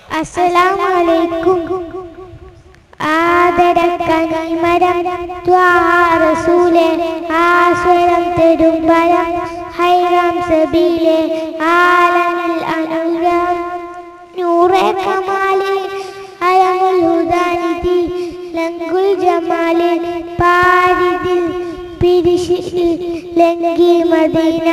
അസ്സലാമലൈക്കും ആദരക്കനിമരം ത്വാറസൂലെ ആസ്വരം തെരുമ്പരം ഹൈറാം സബീലെ ആലമിൽ അനുഗ്രഹം നൂറെ കമാലെ അയമുൽ ഹുദാനിധി ലങ്കുൽ ജമാലെ പാരിതിൽ പിരിശിൽ ലങ്കി മദീന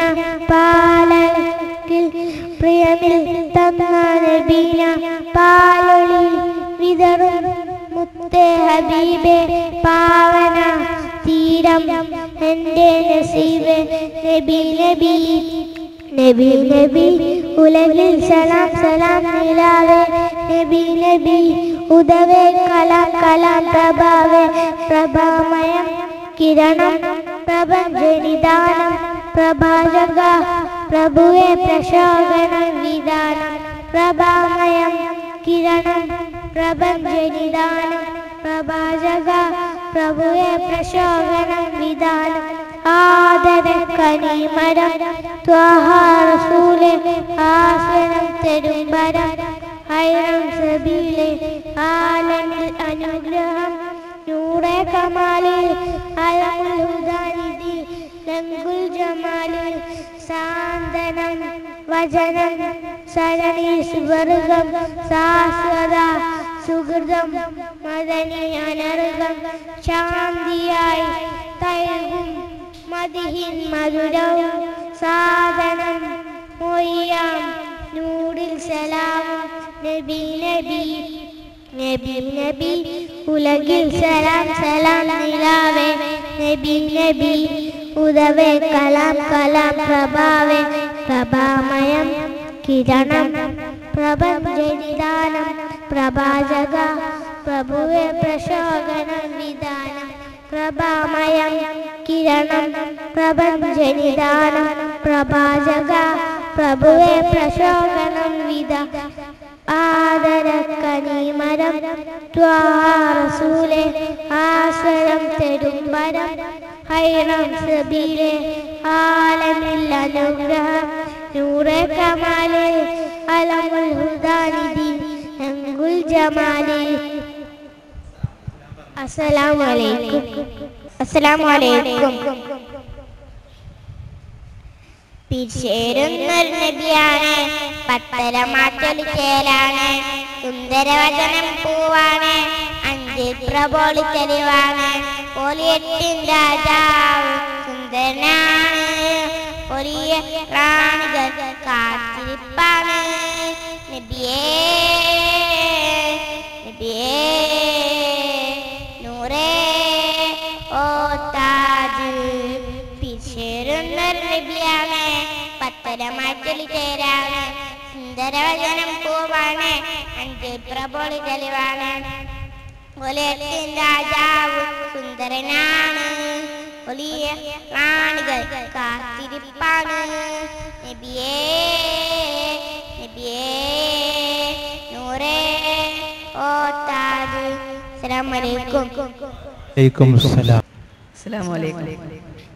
പാലക്കിൽ പ്രിയമിൽ തന്ന നബീന പാലൊളി വിതറും മുത്തേ ഹബീബെ പാവന തീരം എൻ്റെ നസീബെ നബി നബി നബി നബി ഉലകിൽ സലാം സലാം നിലാവേ നബി നബി ഉദവേ കലാം കലാം പ്രഭാവേ പ്രഭാമയം കിരണം പ്രപഞ്ചനിദാനം പ്രഭാജക പ്രഭുവെ പ്രശോഭനം വിധാനം പ്രഭാമയം കിരണം പ്രപഞ്ചനിദാനം പ്രഭാജക പ്രഭുവെ പ്രശോഭനം വിധാനം ആദരക്കനിമരം ത്വാഹാറസൂലെ ആസനം തെരുമ്പരം ഹൈറം സബീലെ ആലമിൽ അനുഗ്രഹം നൂറെ കമാലിൽ അലമുൽ ഹുദാനിധി ലങ്കുൽ ജമാലിൽ സാന്ത്വനം വചനം സരണി സ്വർഗം ശാശ്വത സുഹൃതം മദനി അനർഗം ശാന്തിയായി തൈകും മതിഹിൻ മധുരവും സാധനം മൊയ്യാം നൂറിൽ സലാമും നബി നബി നബി നബി ഉലകിൽ സലാം സലാം നിലാവേ നബി നബി ഉദവേ കലാം കലാം പ്രഭാവേ പ്രഭാമയം കിരണം പ്രപഞ്ചനിദാനം പ്രഭാജക പ്രഭുവെ പ്രശോകനം വിധാനം പ്രഭാമയം കിരണം പ്രപഞ്ചനിദാനം പ്രഭാജക പ്രഭുവെ പ്രശോകനം വിധ ആദരക്കനിമരം ത്വാറസൂലെ ആശ്വരം തെരുമ്പരം ഹൈറം സബീലെ ആലമിൽ അനുഗ്രഹം നൂറെ കമാലെ അലമുൽ ഹുദാനിധി അങ്കുൽ ജമാലെ അസ്സലാമു അലൈക്കും അസ്സലാമു അലൈക്കും പിരിശേരുന്നൊരു നബിയാണ് പത്തര മാറ്റൊലി ചേലാണ് സുന്ദരവചനം പൂവാണ് അഞ്ച് പ്രബോളി തെളിവാണ് പൊലിയെട്ടിൻ രാജാവ് സുന്ദരനാണ് പൊലിയ റാണികൾ കാത്തിരിപ്പാണ് നബിയേ നബിയേ നൂറേ ഓ താജ് പിശേരുന്നൊരു നബിയാണ് പത്തരമാറ്റലി ചേരാണ് സുന്ദരവചനം പൂവാണ് അഞ്ച് പ്രബോളി തെളിവാണ് ഒലേറ്റിൻ രാജാവ് സുന്ദരനാണ് വലിയ റാണികൾ കാത്തിരിപ്പാണ് നബിയേ നബിയേ നൂറേ ഓ താജ് അസ്സലാമലൈക്കും അലൈക്കും സലാം അസ്സലാമലൈക്കും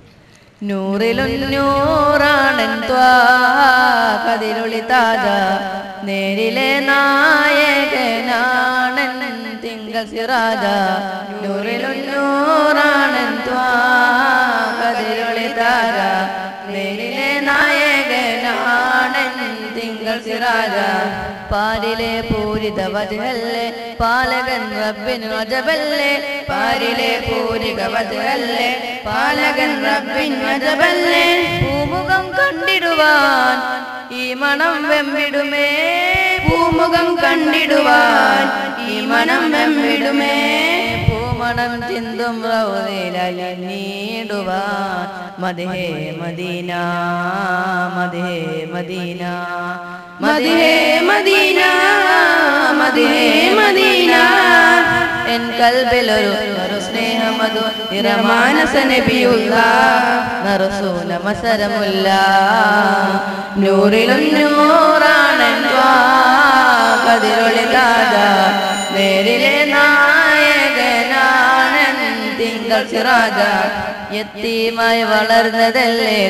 നൂറിലൊന്നൂറാണൻ കതിരൊളി താജ നേരിലെ നായകനാണൻ തിങ്കൾ സിറാജ നൂറിലൊന്നൂറാണൻ കതിരൊളി താജ നേരിലെ നായകനാണൻ തിങ്കൾ സിറാജ പാരിലെ പൂരിത വജഹല്ലേ പാലകൻ റബ്ബിന് അജബല്ലേ പാരിലെ പൂരിക വജഹല്ലേ പാലകൻ റബ്ബിൻ അജബല്ലേ പൂമുഖം കണ്ടിടുവാൻ ഈ മണം വെമ്പിടുമേ പൂമുഖം കണ്ടിടുവാൻ ഈ മണം വെമ്പിടുമേ പൂമണം ചിന്തും റൗദിലായി നീടുവാൻ മദഹേ മദീന മദഹേ മദീന മദഹേ മദീന മദഹേ മദീന എൻ കൽബിലൊരു ഒരു സ്നേഹമതു നിറമാനസ നബിയുള്ള നറുസൂല മസരമുല്ല നൂറിലും നൂറാണൻ കതിരൊളി താജ നേരിലെ നായകനാണൻ തിങ്കൾ സിറാജ എത്തിയുമായി വളർന്നതല്ലേ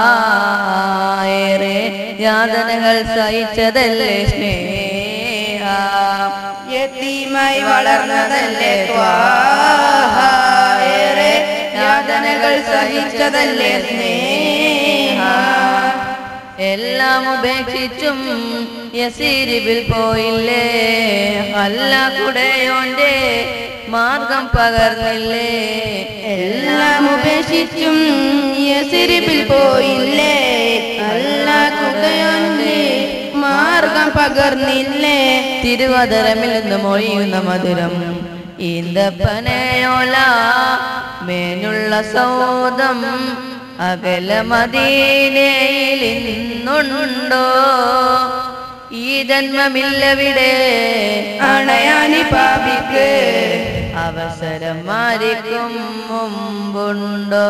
ത്വായേറെ യാതനകൾ സഹിച്ചതല്ലേ സ്നേഹ യത്തീമായി വളർന്നതല്ലേ ത്വാഹ ഏറെ യാതനകൾ സഹിച്ചതല്ലേ സ്നേഹ എല്ലാം ഉപേക്ഷിച്ചും യസീരിബിൽ പോയില്ലേ അല്ല കുടയോന്റെ മാർഗം പകർന്നില്ലേ എല്ലാം ഉപേക്ഷിച്ചും യസിരിപ്പിൽ പോയില്ലേ അല്ലാ കുടയൊന്ന് മാർഗം പകർന്നില്ലേ തിരുവതരമിൽ നിന്ന് മൊഴിയുന്ന മധുരം ഈന്തപ്പനയോല മേനുള്ള സൗദം അകല മദീനയിൽ ഇന്നുണ്ടോ ഈ ജന്മമില്ലവിടെ അണയാനി പാപിക്ക് അവസരം മാരിക്കും മുമ്പുണ്ടോ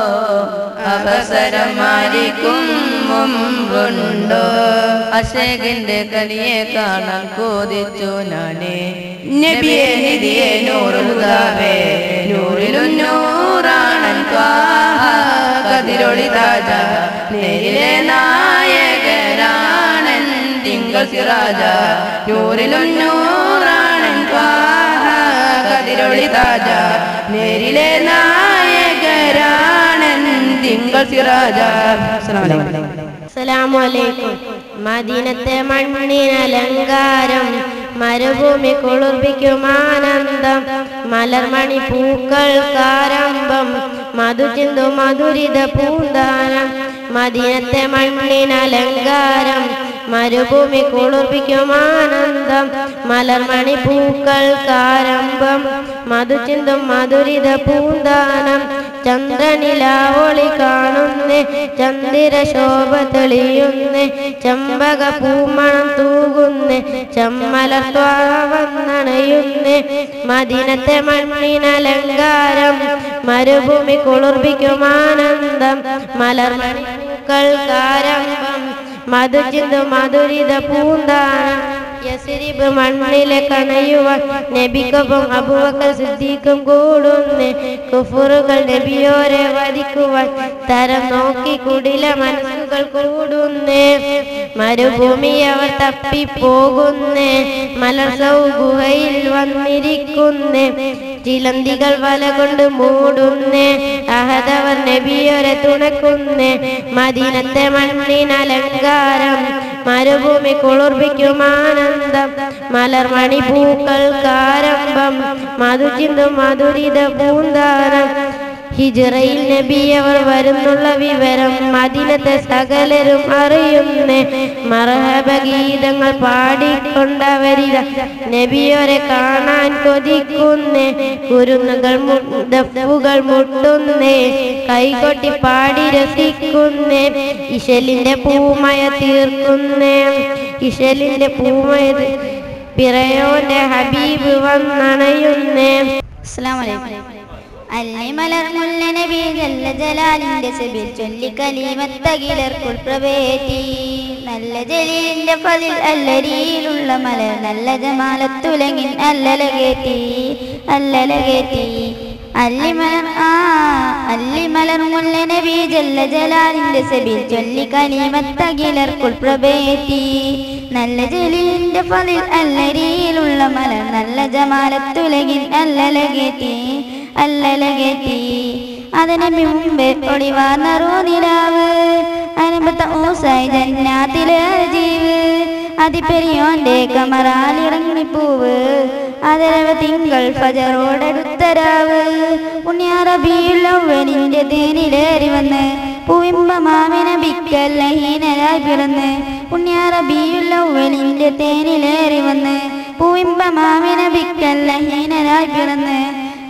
അവസരം മാരിക്കും മുമ്പുണ്ടോ അശേഖിന്റെ കനിയെ കാണാൻ കോതിച്ചു ഞാനേ നബിയെ നിധിയെ നൂറുതാവേ നൂറിലും നൂറാണൻ ത്വാഹ കതിരൊളി താജ നേരിലെ നായകരാണൻ തിങ്കൾ സിറാജ നൂറിലും നൂറാണൻ ത്വാഹ കതിരൊളി താജ നേരിലെ നായകരാണൻ തിങ്കൾ സിറാജ അസ്സലാമു അലൈക്കും അസ്സലാമലൈക്കും മദീനത്തെ മണ്ണിനലങ്കാരം മരുഭൂമി കുളിർപ്പിക്കും ആനന്ദം മലർമണി പൂക്കൾ കാരംഭം മധുചിന്തു മധുരിത പൂന്താനം മദീനത്തെ മണ്ണിനലങ്കാരം മരുഭൂമി കുളിർപ്പിക്കും ആനന്ദം മലർമണി പൂക്കൾ കാരംഭം മധുചിന്തും മധുരിത പൂന്താനം ചന്ദ്രനിലാവൊളി കാണുന്നേ ചന്ദ്ര ശോഭ തെളിയുന്നേ ചമ്പക പൂമണം തൂകുന്നേ ചമ്മലത്വാവന്നണയുന്നേ മദിനത്തെ മണ്ണിനലങ്കാരം മരുഭൂമി കുളിർപ്പിക്കും ആനന്ദം മലർമണിക്കൾ കാരംഭം മധുചിന്തു മധുരിത പൂന്താനം യസിരിബ് മണ്ണിലെ കണയുവാൻ നബിക്കൊപ്പം അബുവക്കൽ സിദ്ദീഖും കൂടുന്നു കുഫുറുകൾ നബിയോരെ വധിക്കുവാൻ തരം നോക്കി കുടില മനസ്സുകൾ കൂടുന്നേ മരുഭൂമി അവർ തപ്പിപ്പോകുന്നേ മലർസൗ ഗുഹയിൽ വന്നിരിക്കുന്നേ ചിലന്തികൾ വല കൊണ്ട് മൂടുന്നേ അഹദവർ നബിയോരെ തുണക്കുന്നേ മദീനത്തെ മണ്ണിനലങ്കാരം മരുഭൂമി കുളിർപ്പിക്കും ആനന്ദം മലർമണി പൂക്കൾ കാരംഭം മധുചിന്തു മധുരിത പൂന്താനം ഹിജറയിൽ നബി അവർ വരുന്നുള്ള വിവരം മദിനത്തെ സകലരും അറിയുന്നേ മർഹബ ഗീതങ്ങൾ പാടിക്കൊണ്ടവരിത നബിയോരെ കാണാൻ കൊതിക്കുന്നേ കുരുന്നുകൾ മു- ദഫുകൾ മുട്ടുന്നേ കൈകൊട്ടി പാടി രസിക്കുന്നേ ഇശലിന്റെ പൂമയ തീർക്കുന്നേ ഇശലിന്റെ പൂമയ തീ- പിറയോന്റെ ഹബീബ് വന്നണയുന്നേ അസ്സലാമു അലൈക്കും അല്ലി മലർ മുല്ല നബി ജല്ല ജലാലിന്റെ സബിൽ ചൊല്ലി കലീമത്തകിലർക്കുൾ പ്രവേറ്റി നല്ല ജലീലിന്റെ പതിൽ അല്ലരിയിലുള്ള മലർ നല്ല ജമാലത്തുലങ്ങിൻ അല്ലലകേറ്റി അല്ലലകേറ്റി അല്ലിമലർ ആ അല്ലിമലർ മുല്ല നബി ജല്ല ജലാലിന്റെ സബിൽ ചൊല്ലി കലീമത്തകിലർക്കുൾ പ്രവേറ്റി നല്ല ജലീലിന്റെ പതിൽ അല്ലരിയിലുള്ള മലർ നല്ല ജമാലത്തുലകിൻ അല്ലലകേറ്റി അല്ലലകേറ്റി അതിന് മുമ്പേ ഒളിവാർന്നറൂ നിലാവ് അനുഭത്ത ഊസായി ജന്നാത്തിലെ ജീവ് അതിപ്പെരിയോന്റെ കമറാലിറങ്ങിപ്പൂവ് അതരവ തിങ്കൾ ഫജറോടടുത്തരാവ് പുണ്യാറബിയുള്ളവനിന്റെ തേനിലേറി വന്ന് പൂവിമ്പ മാമിന ബിക്കല്ലഹീനരായി പിറന്ന് പുണ്യാറബിയുള്ളവനിന്റെ തേനിലേറി വന്ന് പൂവിമ്പ മാമിന ബിക്കല്ലഹീനരായി പിറന്ന്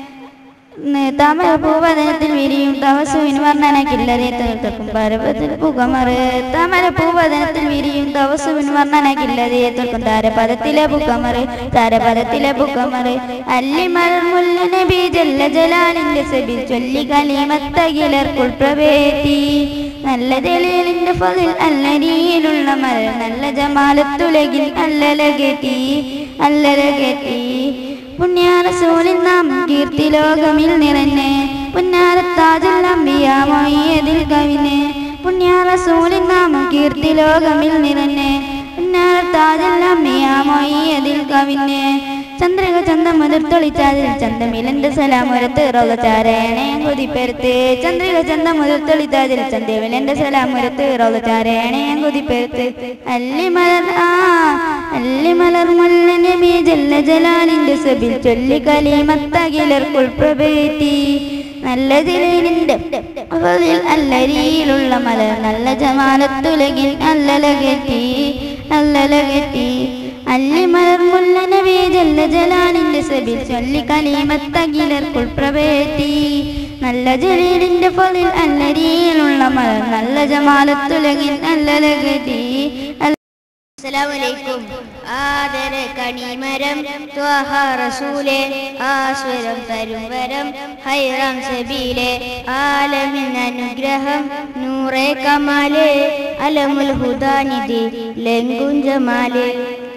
താമര പൂവദനത്തിൽ വിരിയും തവസുവിന് വർണ്ണനക്കില്ലതേ തീർത്തക്കും പരപത്തിൽ പുകമറ് താമര പൂവദനത്തിൽ വിരിയും തവസുവിന് വർണ്ണനക്കില്ലതേ തീർക്കും താരപദത്തിലെ പുകമറ് താരപദത്തിലെ പുകമറ് അല്ലിമലർ മുല്ല നബി ജല്ല ജലാലിന്റെ സബി ചൊല്ലി കലിമത്തകിലർക്കുൾ പ്രവേത്തി നല്ല ജലീലിന്റെ ഫതിൽ അല്ലരിയിലുള്ള മല നല്ല ജമാലത്തുലകിൽ അല്ലലകേറ്റി അല്ലലകേറ്റി പുണ്യാറസൂലിൻ നാം കീർത്തി ലോകമിൽ നിറഞ്ഞ് പുന്നാരത്താജുൽ അമ്പിയ മൊയ്യതിൽ കവിന് പുണ്യാറസൂലിൻ നാം കീർത്തി ലോകമിൽ നിറഞ്ഞ് പുന്നാരത്ത താജെല്ലാം മിയാമോയി അതിൽ കവിഞ്ഞ് ചന്ദ്രിക ചന്തം മുതിർത്തൊളിച്ചാതിൽ ചന്തമിലെന്റെ സലാമുരത്ത് റോഗചാരേണേ കുതിപ്പെരുത്ത് ചന്ദ്രിക ചന്തം മുതിർത്തൊളിച്ചാതിൽ ചന്തമിലെന്റെ സലാമുരത്ത് റോഗചാരേണേ കുതിപ്പെരുത്ത് അല്ലിമലർ ആ അല്ലിമലർ മുല്ല നബി ജല്ല ജലാലിന്റെ സബിൽ ചൊല്ലി കലിമത്തകിലർ കുൾപ്രഭേറ്റി നല്ല ജലീലിന്റെ അവതിൽ അല്ലരിയിലുള്ള മലർ നല്ല ജമാലത്തുലകിൽ നല്ലലകറ്റി നല്ലലകറ്റി അല്ലിമലർ മുല്ല നബി ജല്ല ജലാലിന്റെ സബിൽ ചൊല്ലി കലിമത്തകിലർ കുൾപ്രഭേറ്റി നല്ല ജലീലിന്റെ ഫലിൽ അല്ലരിയിലുള്ള മലർ നല്ല ജമാലത്തുലകിൽ നല്ലലകറ്റി അസ്സലാമലൈക്കും ആദര കണിമരം ത്വഹ റസൂലെ ആസ്വരം തരും വരം ഹൈറാം സബീലെ ആലമിൻ അനുഗ്രഹം നൂറെ കമാലെ അലമുൽ ഹുദാനിധി ലങ്കും ജമാലെ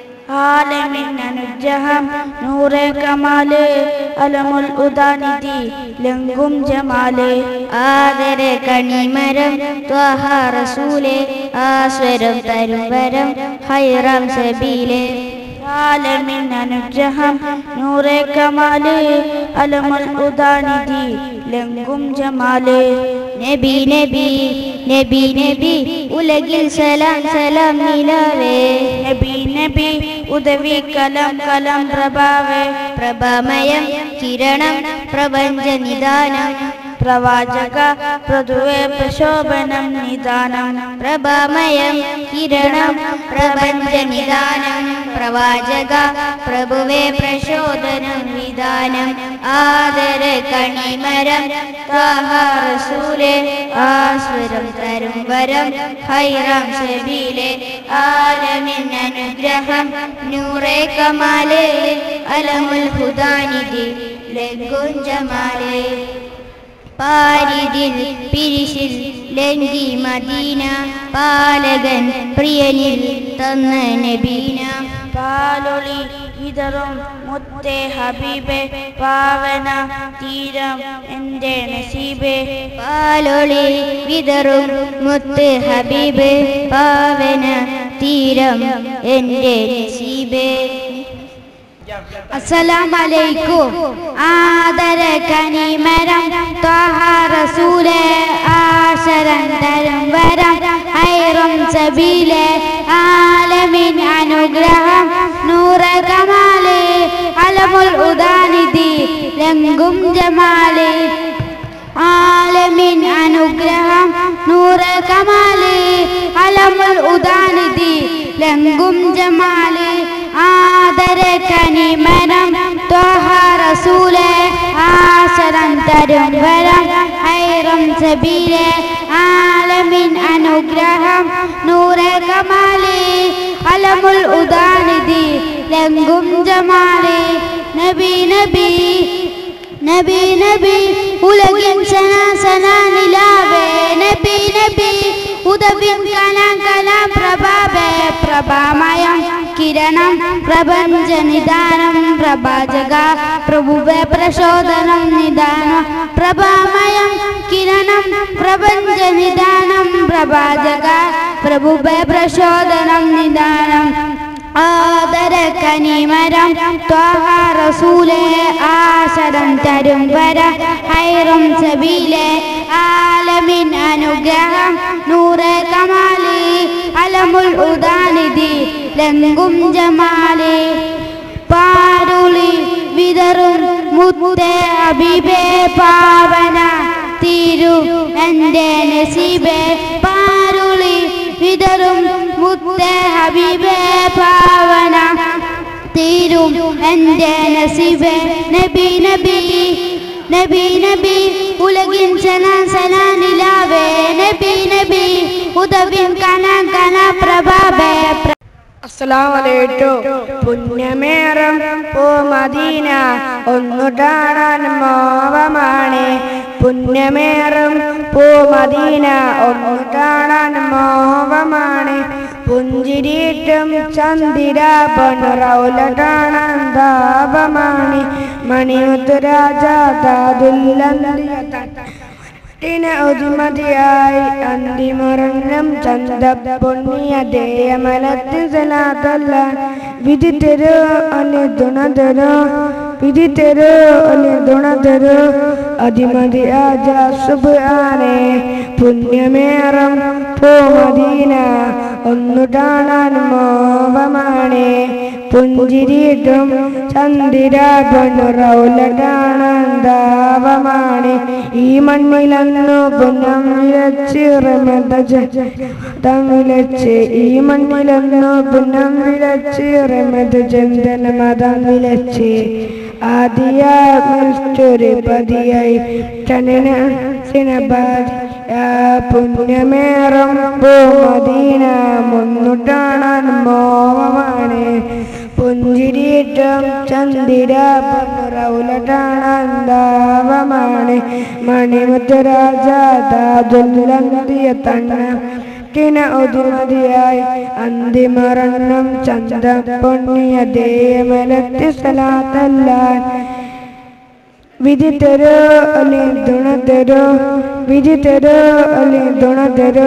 ആലമിൻ അനുഗ്രഹം നൂറെ കമാല് അലമുൽ ഉദാനിധി ലങ്കും ജമാല് ആദര കണിമരം ത്വഹ റസൂലെ ആസ്വരം തരും വരം ഹൈറാം സബീലെ ആലമിൻ അനുഗ്രഹം നൂറെ കമാല് അലമുൽ ഉദാനിധി ലങ്കും ജമാല് നബി നബി നബി നബി ഉലകിൽ സലാം സലാം നിലാവേ നബി നബി ഉദവി കലം കലം പ്രഭാവേ പ്രഭമയം കിരണം പ്രപഞ്ച നിദാനം പ്രവാചക പ്രതുവേ പ്രശോഭനം നിദാനം പ്രഭമയം കിരണം പ്രപഞ്ച നിദാനം പ്രവാചക പ്രഭുവേ പ്രശോധനം വിധാനം ആദര കണിമരം ത്വാഹ റസൂലെ ആസ്വരം തരും വരം ഹൈറാം സബീലെ ആലമിൻ അനുഗ്രഹം നൂറെ കമാലെ അലമുൽ ഹുദാനിധി ലഘുൻ ജമാലേ പാരിതിൽ പിരിശിൽ ലങ്കി മദീന പാലകൻ പ്രിയനിൽ തന്ന നബീന പാലൊളി ഇതറും മുത്തേ ഹബീബെ പാവന തീരം എൻ്റെ നസീബേ പാലൊളി വിതറും മുത്ത് ഹബീബ് പാവന തീരം എൻ്റെ നസീബേ അസ്സലാമലൈക്കും ആദര കനിമരം ത്വഹ റസൂലെ ആശരം തരും വരം ഹൈറും സബീലെ ആലമിൻ അനുഗ്രഹം നൂറ കമാലെ അലമുൽ ഉദാനിധി ലങ്കും ജമാലെ ആലമിൻ അനുഗ്രഹം നൂറ കമാലെ അലമുൽ ഉദാനിധി ലങ്കും ജമാലെ ആദര കനിമനം ത്വഹ റസൂലെ ആശരം തരും വരം ഹൈറം സബീലെ ആലമിൻ അനുഗ്രഹം നൂറെ കമാലെ അലമുൽ ഉദാനിധി ലങ്കും ജമാലെ നബി നബി നബി നബി ഉലകിൻ സന സന നിലാവേ നബി നബി ഉദവിൻ കലാം കലാം പ്രഭാവേ പ്രഭാമയം കിരണം പ്രപഞ്ച നിദാനം പ്രഭാജക പ്രഭുവേ പ്രചോദനം നിദാനം പ്രഭാമയം കിരണം പ്രപഞ്ച നിദാനം പ്രഭാജക പ്രഭുവേ പ്രചോദനം നിദാനം ആദര കനിമരം ത്വഹ റസൂലെ ആശരം തരും വര ഹൈറും സബീലെ ആലമിൻ അനുഗ്രഹം നൂറെ കമാലി അലമുൽ ഉദാനിധി ലങ്കും ജമാലി പാരുളി വിതറും മുത്തേ അബിബേ പാവന തിരു എൻ്റെ നസീബേ പാരുളി വിതറും മുത്തേ ഹബീബേ പാവന തീരും എൻ്റെ നസീബേ നബി നബി നബി നബി ഉലകിൻ സന സന നിലാവേ നബി നബി ഉദവിൻ കന കന പ്രഭാവേ അസ്സലാമലൈക്കും പുണ്യമേറം പോ മദീന ഒന്നു കാണാൻ മോഹമാണ് പുണ്യമേറും പോ മദീന ഒന്നു കാണാൻ മോഹമാണ് പുഞ്ചിരിയിട്ടും ചന്ദിര പൊന്നുറൗല കാണാൻ താപമാണ് മണിമുത്തു രാജ താതുല്ല ിന ഒതിമതിയായി അന്തിമറഞ്ഞം ചന്ത പൊന്നിയ ദേയമലത്തിൽ സലാത്തല്ല വിധി തരോ അല്ലെ തുണ തരോ വിധി തരോ അല്ലെ തുണ തരോ അതിമതി ആജാസുബ് ആനെ പുണ്യമേറം പോമദീന ഒന്നു കാണാൻ മോഹമാണ് പുഞ്ചിരിയിട്ടും ചന്ദിര പൊന്നുറൗലടാനന്ദാവമാണ് ഈ മണ്ണിലന്നു പുനം വിലച്ച് റമദം വിലച്ച് ഈ മണ്ണിലന്നു പുനം വിലച്ച് റമദ ചന്ദന മതം വിലച്ച് ആദിയ മറ്റൊരു പതിയായി ചനന സിനബാദ് പുണ്യമേറും മദീന മുന്നുട്ടാണാൻ മോഹമാണ് പുഞ്ചിരിയിട്ടും ചന്ദിര റൗലട്ടാണന്താവമാണ് മണിമുത്തരാജാദുല്ലന്തിയ തണ്ണ ിന ഒതുമതിയായി അന്തിമറണ്ണം ചന്ദ പൊണ്ണിയ ദേയമലത്തി സലാത്തല്ലാൻ വിധി തരോ അല്ലെ തുണ തരോ വിധി തരോ അല്ലെ തുണ തരോ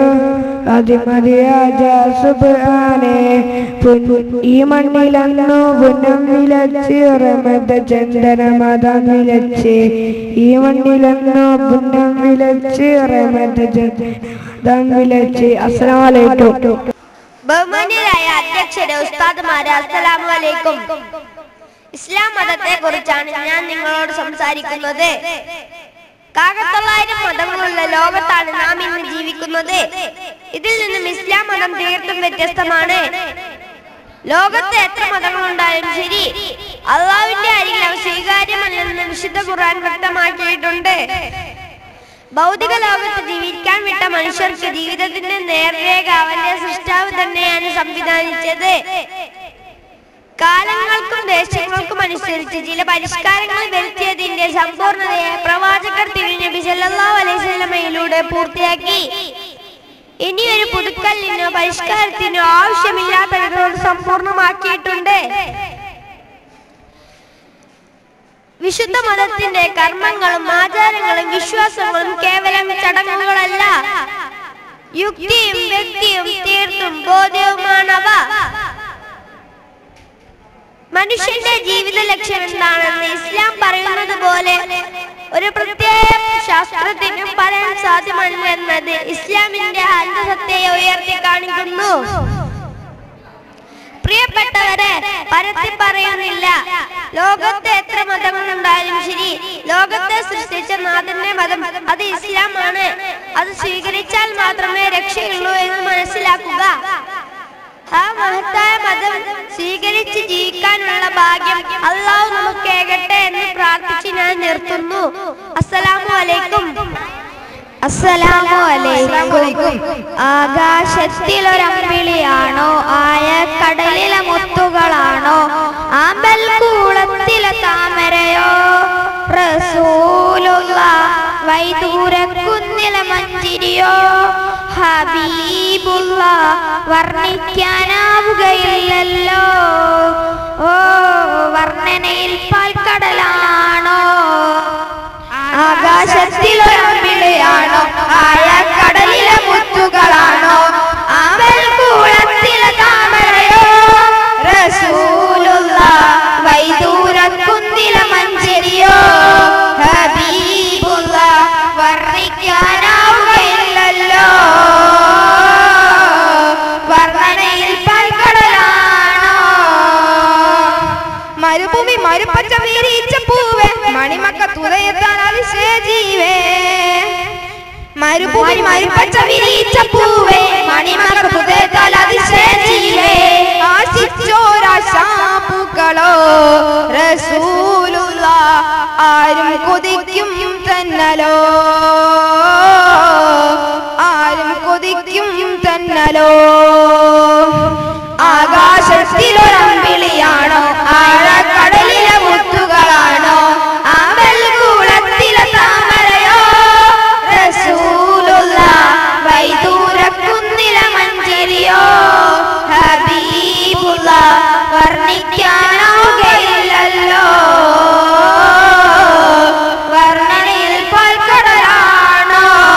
അതിമതിയാജാസുബാനെ ഈ മണ്ണിലന്നു പുനം വിലച്ച് റമദ ചന്ദന മതം വിലച്ച് ഈ മണ്ണിലന്നു പുനം വിലച്ച് റമദ ചന്ദനം വിലച്ച് അസ്സലാമലൈക്കും ബഹുമാന്യരായ അധ്യക്ഷരെ ഉസ്താദുമാരെ അസ്സലാമു അലൈക്കും ഇസ്ലാം മതത്തെ കുറിച്ചാണ് ഞാൻ നിങ്ങളോട് സംസാരിക്കുന്നത് കാകത്തൊള്ളായിരം മതങ്ങളുള്ള ലോകത്താണ് നാം ഇന്ന് ജീവിക്കുന്നത് ഇതിൽ നിന്നും ഇസ്ലാം മതം തീർത്തും വ്യത്യസ്തമാണ് ലോകത്ത് എത്ര മതങ്ങളുണ്ടായാലും ശരി അള്ളാവിന്റെ അരികിൽ അവ സ്വീകാര്യമല്ലെന്ന് വിശുദ്ധ ഖുർആൻ വ്യക്തമാക്കിയിട്ടുണ്ട് ഭൗതിക ലോകത്ത് ജീവിക്കാൻ വിട്ട മനുഷ്യർക്ക് ജീവിതത്തിന്റെ നേർരേഖ അവന്റെ സൃഷ്ടാവ് തന്നെയാണ് സംവിധാനിച്ചത് കാലങ്ങൾക്കും ദേശങ്ങൾക്കും അനുസരിച്ച് ചില പരിഷ്കാരങ്ങൾ വരുത്തിയതിന്റെ സമ്പൂർണതയെ പ്രവാചകർ തിരുനബി സല്ലല്ലാഹു അലൈഹി വസല്ലമയിലൂടെ പൂർത്തിയാക്കി ഇനി ഒരു പുതുക്കലിനോ പരിഷ്കാരത്തിനോ ആവശ്യമില്ലാത്ത വിധം സമ്പൂർണമാക്കിയിട്ടുണ്ട് വിശുദ്ധ മതത്തിന്റെ കർമ്മങ്ങളും ആചാരങ്ങളും വിശ്വാസങ്ങളും കേവലം ചടങ്ങുകളല്ല യുക്തിയും വ്യക്തിയും തീർത്തും ബോധ്യവുമാണവ മനുഷ്യന്റെ ജീവിത ലക്ഷ്യം എന്താണെന്ന് ഇസ്ലാം പറയുന്നത് പോലെ ഒരു പ്രത്യേക ശാസ്ത്രത്തിനും പറയാൻ സാധ്യമല്ലെന്നത് ഇസ്ലാമിന്റെ അന്തസത്തയെ ഉയർത്തി കാണിക്കുന്നു പ്രിയപ്പെട്ടവരെ പരത്തി പറയുന്നില്ല ലോകത്തെ എത്ര മതങ്ങളുണ്ടായാലും ശരി ലോകത്തെ സൃഷ്ടിച്ച നാഥന്റെ മതം അത് ഇസ്ലാമാണ് അത് സ്വീകരിച്ചാൽ മാത്രമേ രക്ഷയുള്ളൂ എന്ന് മനസ്സിലാക്കുക ആ മഹത്തായ മതം സ്വീകരിച്ച് ജീവിക്കാനുള്ള ഭാഗ്യം അള്ളാഹു നമുക്ക് കേകട്ടെ എന്ന് പ്രാർത്ഥിച്ച് ഞാൻ നിർത്തുന്നു അസ്സലാമു അലൈക്കും അസ്സലാമു അലൈക്കും ആകാശത്തിലൊരമ്പിളിയാണോ ആയ കടലിലെ മുത്തുകളാണോ ആമ്പൽ കൂളത്തിലെ താമരയോ റസൂലുള്ള വൈദൂരക്കുന്നിലെ മഞ്ചിരിയോ ഹബീബുള്ള വർണ്ണിക്കാനാവുകയില്ലല്ലോ ഓ വർണ്ണനയിൽ പാൽക്കടലാണോ ആകാശത്തിലൊരമ്പിളിയാണോ ആയ കടലിലെ മുത്തുകളാണോ ആവൽ കൂളത്തിലെ താമരയോ റസൂലുള്ള വൈദൂരക്കുന്നിലെ മഞ്ചരിയോ ഹബീബുള്ള വർണ്ണിക്കാനാവുകയില്ലല്ലോ വർണ്ണനയിൽ പാൽക്കടലാണോ മരുഭൂമി മരുപ്പച്ച വീരിച്ച പൂവേ മണിമക്ക തുതയെത്താൻ അതിശയ ജീവേ മരുഭൂമി മരുപ്പച്ച വിരിച്ച പൂവേ മണിമക്ക തുതയെത്താൻ അതിശയ ജീവേ ആശിച്ചോരാശാപ്പൂക്കളോ റസൂലുള്ള ആരും കൊതിക്കും തന്നലോ ആരും കൊതിക്കും തന്നലോ ആകാശത്തിലൊരമ്പിളിയാണോ ആഴക്കടലിലെ മുത്തുകളാണോ ആമ്പൽ കൂളത്തിലെ താമരയോ റസൂലുള്ള വൈദൂരക്കുന്നിലെ മഞ്ചരിയോ ഹബീബുള്ള വർണ്ണിക്കാനാവുകയില്ലല്ലോ വർണ്ണനയിൽ പാൽക്കടലാണോ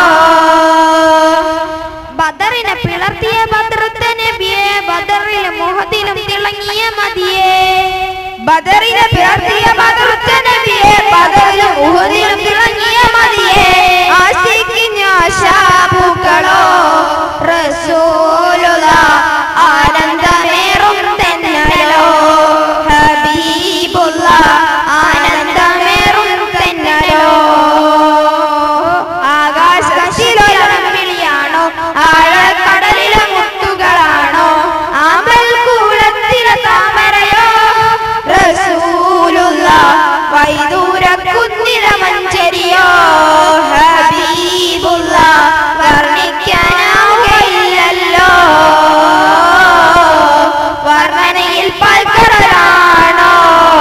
മതിയേ ബദറിനെ പിറത്തിയ ബദറുറ്റ നബിയെ ബദറിലും ഉഹുദിലും തിളങ്ങിയ മതിയെ ആശിക്കിഞ്ഞ ആശാപൂക്കളോ റസൂലുള്ള ആനന്ദമേറും തെന്നലോ ഹബീബുള്ള ആനന്ദമേറും തെന്നലോ ആകാശത്തിലൊരം വിളിയാണോ ആഴക്കടലിലെ മുത്തുകളാണോ ആമൽ കൂടത്തിലെ താമരയോ റസൂലുള്ള വൈദൂര കുന്നില മഞ്ചരിയോ ഹബീബുള്ള വർണ്ണിക്കാനാവുകയില്ലല്ലോ വർണ്ണനയിൽ പാൽക്കടലാണോ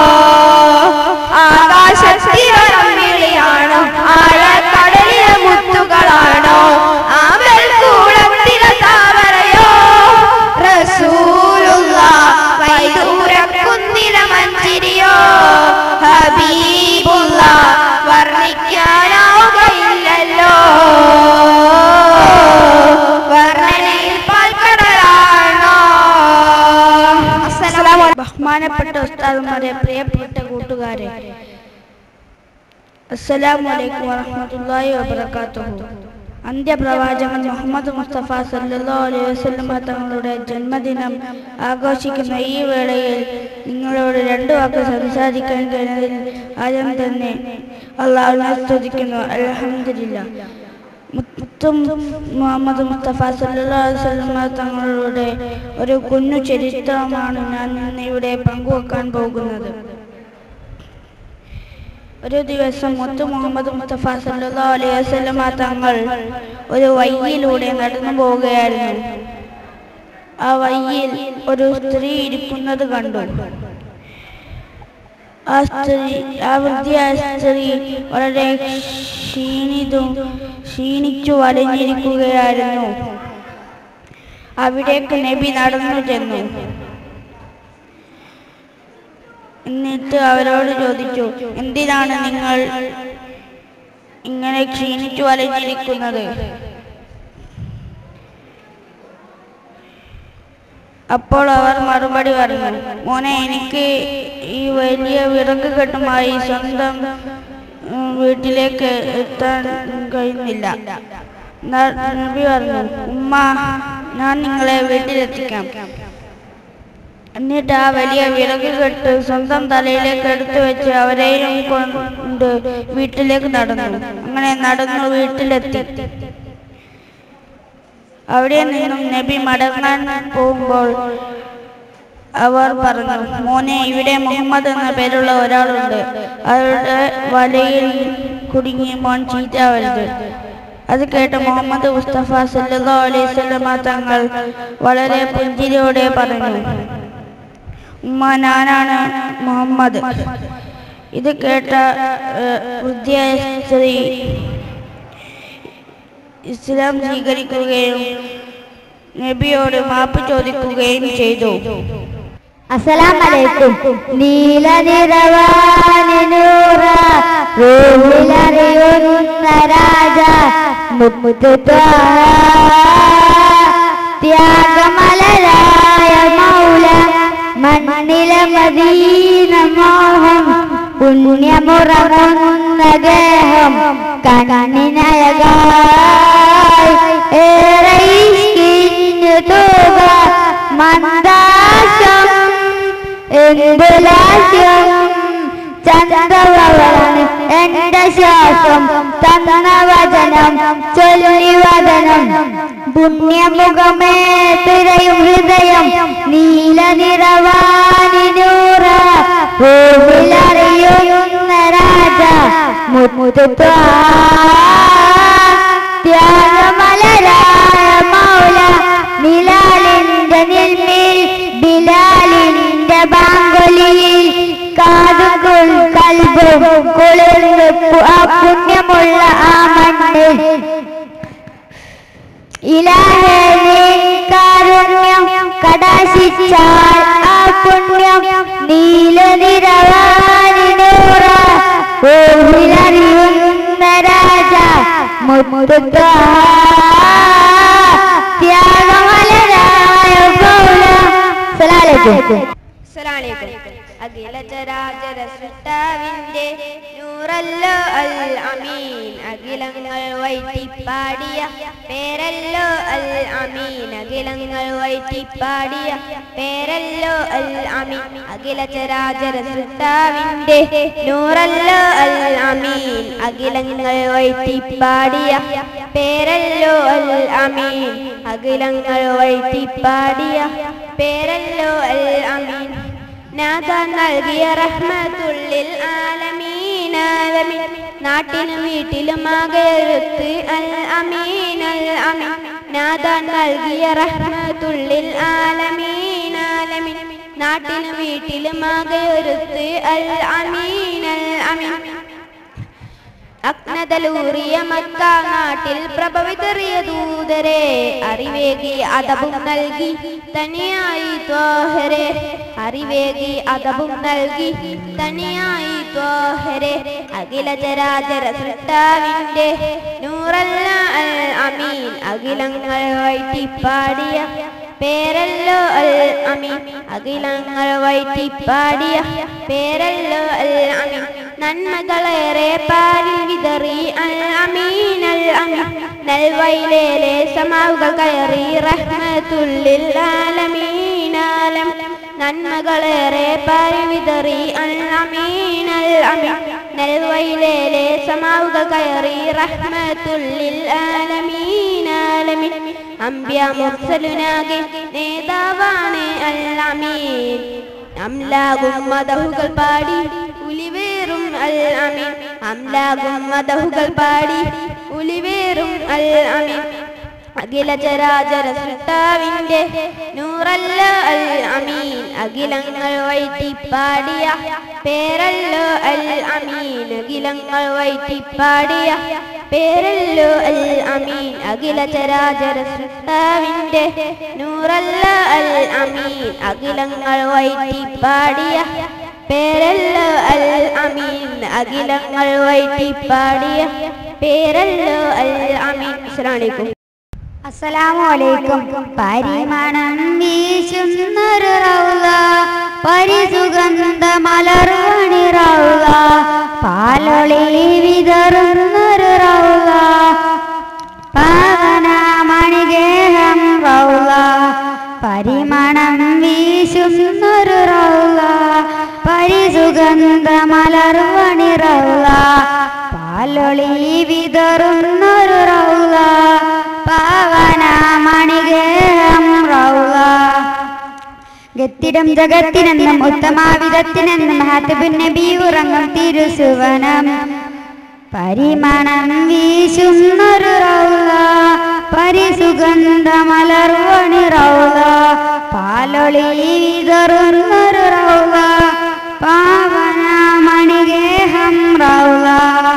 ആകാശത്തിലൊരം വിളിയാണോ ആഴക്കടലിലെ മുത്തുകളാണോ ആമൽ കൂടത്തിലെ താമരയോ റസൂലുള്ള വൈദൂര കുന്നില മഞ്ചിരിയോ ഹബീബുള്ള വർണ്ണിക്കാനാവുകയില്ലല്ലോ വർണ്ണനയിൽ പാൽക്കടലാണോ ബഹുമാനപ്പെട്ട ഉസ്താദുമാരെ പ്രിയപ്പെട്ട കൂട്ടുകാരെ അസ്സലാമു അലൈക്കും വറഹ്മത്തുള്ളാഹി വബറകാതുഹു അന്ത്യപ്രവാചകൻ മുഹമ്മദ് മുസ്തഫ സല്ലല്ലാഹു അലൈഹി വസല്ലമ തങ്ങളുടെ ജന്മദിനം ആഘോഷിക്കുന്ന ഈ വേളയിൽ നിങ്ങളോട് രണ്ടു വാക്ക് സംസാരിക്കാൻ കഴിഞ്ഞതിൽ ആദ്യം തന്നെ അള്ളാഹുവിനെ സ്തുതിക്കുന്നു അൽഹംദുലില്ലാ മുത്തും മുഹമ്മദ് മുസ്തഫ സല്ലല്ലാഹു അലൈഹി വസല്ലമ തങ്ങളുടെ ഒരു കുഞ്ഞു ചരിത്രമാണ് ഞാൻ ഇന്ന് ഇവിടെ പങ്കുവെക്കാൻ പോകുന്നത് ഒരു ദിവസം മുത്തു മുഹമ്മദ് മുസ്തഫ സല്ലല്ലാഹു അലൈഹി വസല്ലമ തങ്ങൾ ഒരു വഴിയിലൂടെ നടന്നു പോവുകയായിരുന്നു ആ വഴിയിൽ ഒരു സ്ത്രീ ഇരിക്കുന്നത് കണ്ടു ആ സ്ത്രീ ആ വൃദ്ധയായ സ്ത്രീ വളരെ ക്ഷീണിതും ക്ഷീണിച്ചു വലഞ്ഞിരിക്കുകയായിരുന്നു അവിടേക്ക് നബി നടന്നു ചെന്നു എന്നിട്ട് അവരോട് ചോദിച്ചു എന്തിനാണ് നിങ്ങൾ ഇങ്ങനെ ക്ഷീണിച്ചു വലഞ്ഞിരിക്കുന്നത് അപ്പോൾ അവർ മറുപടി പറഞ്ഞു മോനെ എനിക്ക് ഈ വലിയ വിറക് കെട്ടുമായി സ്വന്തം ഉം, വീട്ടിലേക്ക് എത്താൻ കഴിയുന്നില്ല ന- നബി പറഞ്ഞു ഉമ്മ ഞാൻ നിങ്ങളെ വീട്ടിലെത്തിക്കാം എന്നിട്ട് ആ വലിയ വിറക് കെട്ട് സ്വന്തം തലയിലേക്ക് എടുത്തു വെച്ച് അവരെയും കൊണ്ട് വീട്ടിലേക്ക് നടന്നു അങ്ങനെ നടന്നു വീട്ടിലെത്തി അവിടെ നിന്നും നബി മടങ്ങാൻ പോകുമ്പോൾ അവർ പറഞ്ഞു മോനെ ഇവിടെ മുഹമ്മദ് എന്ന പേരുള്ള ഒരാളുണ്ട് അവരുടെ വലയിൽ കുടുങ്ങി മോൻ ചീറ്റാവരുത് അത് കേട്ട് മുഹമ്മദ് മുസ്തഫ സല്ലല്ലാഹു അലൈഹി വസല്ലമ തങ്ങൾ വളരെ പുഞ്ചിരിയോടെ പറഞ്ഞു ഉമ്മ ഞാനാണ് മുഹമ്മദ് ഇത് കേട്ട ഏഹ്, വൃദ്ധയായ സ്ത്രീ ഇസ്ലാം സ്വീകരിക്കുകയും നബിയോട് മാപ്പ് ചോദിക്കുകയും ചെയ്തു അസലാമലൈക്കും നീല നിറവാനിനൂറ റൂഹിലറിയുന്ന രാജ മുത്തു ത്യാഗമലരായ മൗല മണ്ണിലെ മദീന മോഹം പുണ്യമുറങ്ങുന്ന ഗേഹം കണ്ണിനഴകായി ഏറെ ഇഷ്കിഞ്ഞു തൂക മന്ദാശം എന്ത് ലാസ്യം ചന്ദ്രവളാണ് എന്റെ ശ്വാസം തന്ന വചനം ചൊല്ലി വദനം പുണ്യമുഖമേ തിരയും ഹൃദയം നീല നിറവാനിനൂറ ഭൂമിലറിയുന്ന രാജ മുത്തുത്വാ ത്യാഗമലരായ മൗല നിലാലിന്റെ നിൽമിൽ ബിലാലിന്റെ ബാങ്കൊലിയിൽ കാതുകുൾ കൽബും കുളിർന്ന് പു- ആ പുണ്യമുള്ള ആ മണ്ണിൽ ഇലാഹേ നീ കാരുണ്യം കടാശിച്ചാൽ ആ പുണ്യം നീല നിറവാനിനൂറ കോവിലറിയുന്ന രാജ മുത്തുത്വ ത്യാഗമലരായ പൗല സലാലേക്കും അസ്സലാമലൈക്കും അഖില ചരാചര സൃഷ്ടാവിന്റെ നൂറല്ലോ അൽ അമീൻ അഖിലങ്ങൾ വൈറ്റിപ്പാടിയ പേരല്ലോ അൽ അമീൻ അഖിലങ്ങൾ വൈറ്റിപ്പാടിയ പേരല്ലോ അൽ അമീൻ അഖില ചരാചര സൃഷ്ടാവിന്റെ നൂറല്ലോ അൽ അമീൻ അഖിലങ്ങൾ വൈറ്റിപ്പാടിയ പേരല്ലോ അൽ അമീൻ അഖിലങ്ങൾ വൈറ്റിപ്പാടിയ പേരല്ലോ അൽ അമീൻ നാഥ നൽകിയ റഹ്മത്തുള്ളിൽ ആലമീൻ ആലമീൻ നാട്ടിലും വീട്ടിലും ആകെരുത്ത് അൽ അമീൻ അൽ അമീൻ നാഥ നൽകിയ റഹ്മത്തുള്ളിൽ ആലമീൻ ആലമീൻ നാട്ടിലും വീട്ടിലും ആകെരുത്ത് അൽ അമീൻ അൽ അമീൻ അഗ്നതലൂറിയ മക്ക നാട്ടിൽ പ്രഭവിതറിയ ദൂതരെ അറിവേകി അതബും നൽകി തനിയായി ത്വാഹരെ അറിവേകി അതബും നൽകി തനിയായി ത്വാഹരെ അഖില ചരാചര സൃഷ്ടാവിന്റെ നൂറല്ല അൽ അമീൻ അഖിലങ്ങൾ വൈറ്റിപ്പാടിയ പേരല്ലോ അൽ അമീൻ അഖിലങ്ങൾ വൈറ്റിപ്പാടിയ പേരല്ലോ അൽ അമീൻ നന്മകളേറെ പാലിൽ വിതറി അൽ അമീൻ അൽ അമീൻ നൽവയിലേലെ സമാവുകൾ കയറി റഹ്മത്തുള്ളിൽ ആലമീൻ ആലം നന്മകളേറെ പാലിൽ വിതറി അൽ അമീൻ അൽ അമീൻ നൽവയിലേലെ സമാവുകൾ കയറി റഹ്മത്തുള്ളിൽ ആലമീൻ ആലമീൻ അമ്പ്യ മുർസലുനാകെ നേതാവാണ് അൽ അമീൻ അംലാകും മദഹുകൾ പാടി ഉലിവേറും അൽ അമീൻ അംലാകും മദഹുകൾ പാടി ഉലിവേറും അൽ അമീൻ അഖില ചരാചര സൃഷ്ടാവിന്റെ നൂറല്ല അൽ അമീൻ അഖിലങ്ങൾ വൈറ്റിപ്പാടിയ പേരല്ലോ അൽ അമീൻ അഖിലങ്ങൾ വൈറ്റിപ്പാടിയ പേരല്ലോ അൽ അമീൻ അഖില ചരാചര സൃഷ്ടാവിന്റെ നൂറല്ല അൽ അമീൻ അഖിലങ്ങൾ വൈറ്റിപ്പാടിയ പേരല്ലോ അൽ അമീൻ അഖിലങ്ങൾ വൈറ്റിപ്പാടിയ പേരല്ലോ അൽ അമീൻ അസ്സലാമു അലൈക്കും അസ്സലാമലൈക്കും പരിമണം വീശുന്നൊരു റൗള പരിസുഗന്ധ മലർവണി റൗള പാലൊളി വിതറുന്നൊരു റൗള പാവന മണിഗേഹം റൗള പരിമണം വീശുന്നൊരു റൗള പരിസുഗന്ധ മലർവണി റൗള പാലൊളി വിതറുന്നൊരു റൗള പാവന മണിഗേഹം റൗള ഗത്തിടം ജഗത്തിനെന്നും ഉത്തമാവിധത്തിനെന്നും ഹാത്തിബുൻ നബി ഉറങ്ങും തിരുസുവനം പരിമണം വീശുന്നൊരു റൗള പരിസുഗന്ധ മലർവണി റൗള പാലൊളി വിതറുന്നൊരു റൗള പാവന മണിഗേഹം റൗള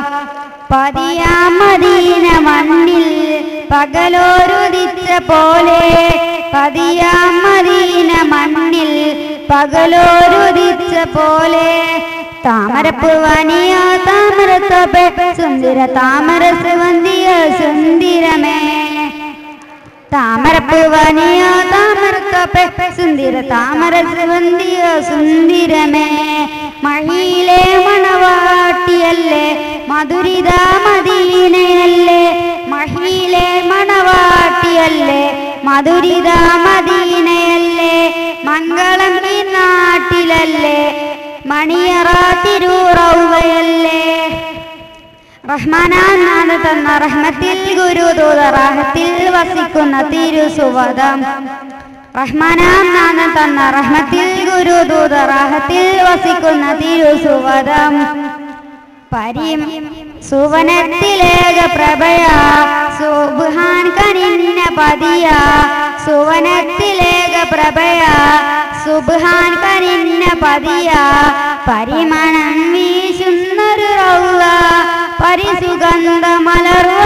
പതിയാമദീന മണ്ണിൽ പകലോരുദിച്ച പോലെ പതിയാമദീന മണ്ണിൽ പകലോരുദിച്ച പോലെ താമരപ്പ് വനിയ താമരത്തോപ്പെ സുന്ദര താമര സുവന്തിയ സുന്ദരമേ താമരപ്പ് വനിയ താമരത്തോപ്പെ സുന്ദര താമര സുവന്തിയ സുന്ദരമേ മഹിയിലെ മണവാട്ടിയല്ലേ മധുരിത മദീനയല്ലേ മഹിയിലെ മണവാട്ടിയല്ലേ മധുരിത മദീനയല്ലേ മംഗളം ഈ നാട്ടിലല്ലേ മണിയറ തിരൂറൗകയല്ലേ റഹ്മാനാണ് തന്ന റഹ്മത്തിൽ ഗുരു റാഹത്തിൽ വസിക്കുന്ന തിരുസുവദം റഹ്മാനാണ് തന്ന റഹ്മത്തിൽ ഗുരു റാഹത്തിൽ വസിക്കുന്ന തിരുസുവദം പര്യം സുവനത്തിലേക പ്രഭയ സുബ്ഹാൻ കനിന്ന പതിയ സുവനത്തിലേക പ്രഭയ സുബ്ഹാൻ കനിന്ന പതിയ പരിമണം വീശുന്നൊരു റൗള പരിസുഗന്ധ മലർവ